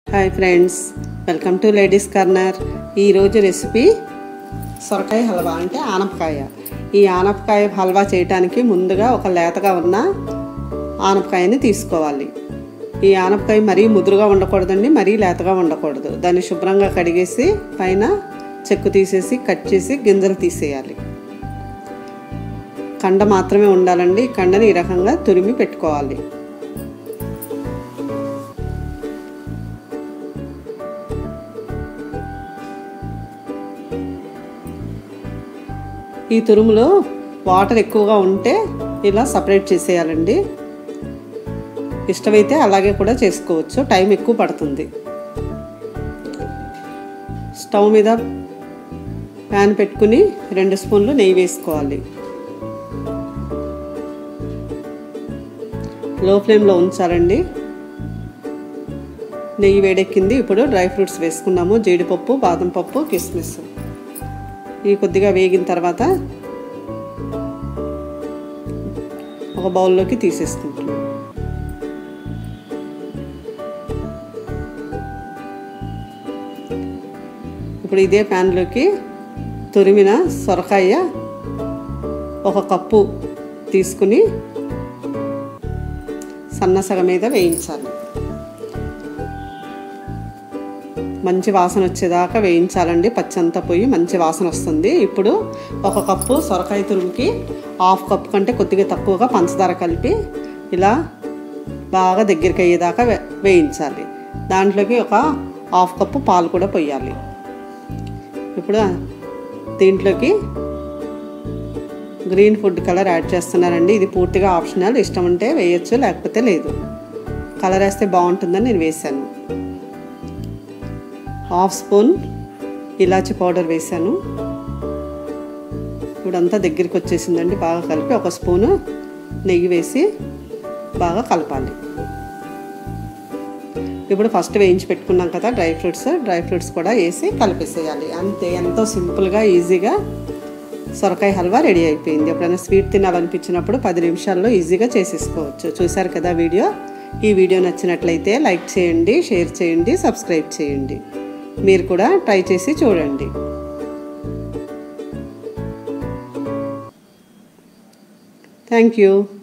hi friends welcome to ladies corner ఈరోజు recipe సొరకాయ హల్వా అంటే ఆనపకాయ ఈ ఆనపకాయ హల్వా చేయడానికి ముందుగా ఒక లేతగా ఉన్న ఆనపకాయని తీసుకోవాలి ఈ ఆనపకాయ మరీ ముదురుగా ఉండకూడదండి మరీ లేతగా ఉండకూడదు దాన్ని శుభ్రంగా కడిగేసి పైన చెక్కు తీసేసి కట్ చేసి గింజలు తీసేయాలి కండ మాత్రమే ఉండాలండి ఈ కండని ఈ రకంగా తురిమి పెట్టుకోవాలి ఈ తురుములో వాటర్ ఎక్కువగా ఉంటే ఇలా సపరేట్ చేసేయాలండి ఇష్టమైతే అలాగే కూడా చేసుకోవచ్చు టైం ఎక్కువ పడుతుంది స్టవ్ మీద ప్యాన్ పెట్టుకుని రెండు స్పూన్లు నెయ్యి వేసుకోవాలి లో ఫ్లేమ్లో ఉంచాలండి నెయ్యి వేడెక్కింది ఇప్పుడు డ్రై ఫ్రూట్స్ వేసుకున్నాము జీడిపప్పు బాదం పప్పు కిస్మిస్ ఇవి కొద్దిగా వేగిన తర్వాత ఒక బౌల్లోకి తీసేసుకుంటున్నాం ఇప్పుడు ఇదే ప్యాన్లోకి తురిమిన సొరకాయ ఒక కప్పు తీసుకుని సన్నసగ మీద వేయించాలి మంచి వాసన వచ్చేదాకా వేయించాలండి పచ్చంతా పోయి మంచి వాసన వస్తుంది ఇప్పుడు ఒక కప్పు సొరకాయ తురుముకి హాఫ్ కప్ కంటే కొద్దిగా తక్కువగా పంచదార కలిపి ఇలా బాగా దగ్గరికి అయ్యేదాకా వే వేయించాలి దాంట్లోకి ఒక హాఫ్ కప్పు పాలు కూడా పోయాలి ఇప్పుడు దీంట్లోకి గ్రీన్ ఫుడ్ కలర్ యాడ్ చేస్తున్నానండి ఇది పూర్తిగా ఆప్షనల్ ఇష్టం ఉంటే వేయచ్చు లేకపోతే లేదు కలర్ వేస్తే బాగుంటుందని నేను వేశాను హాఫ్ స్పూన్ ఇలాచి పౌడర్ వేసాను ఇప్పుడంతా దగ్గరికి వచ్చేసిందండి బాగా కలిపి ఒక స్పూను నెయ్యి వేసి బాగా కలపాలి ఇప్పుడు ఫస్ట్ వేయించి పెట్టుకున్నాం కదా డ్రై ఫ్రూట్స్ డ్రై ఫ్రూట్స్ కూడా వేసి కలిపేసేయాలి అంతే ఎంతో సింపుల్గా ఈజీగా సొరకాయ హల్వా రెడీ అయిపోయింది ఎప్పుడైనా స్వీట్ తినాలనిపించినప్పుడు పది నిమిషాల్లో ఈజీగా చేసేసుకోవచ్చు చూసారు కదా వీడియో ఈ వీడియో నచ్చినట్లయితే లైక్ చేయండి షేర్ చేయండి సబ్స్క్రైబ్ చేయండి మీరు కూడా ట్రై చేసి చూడండి థ్యాంక్ యూ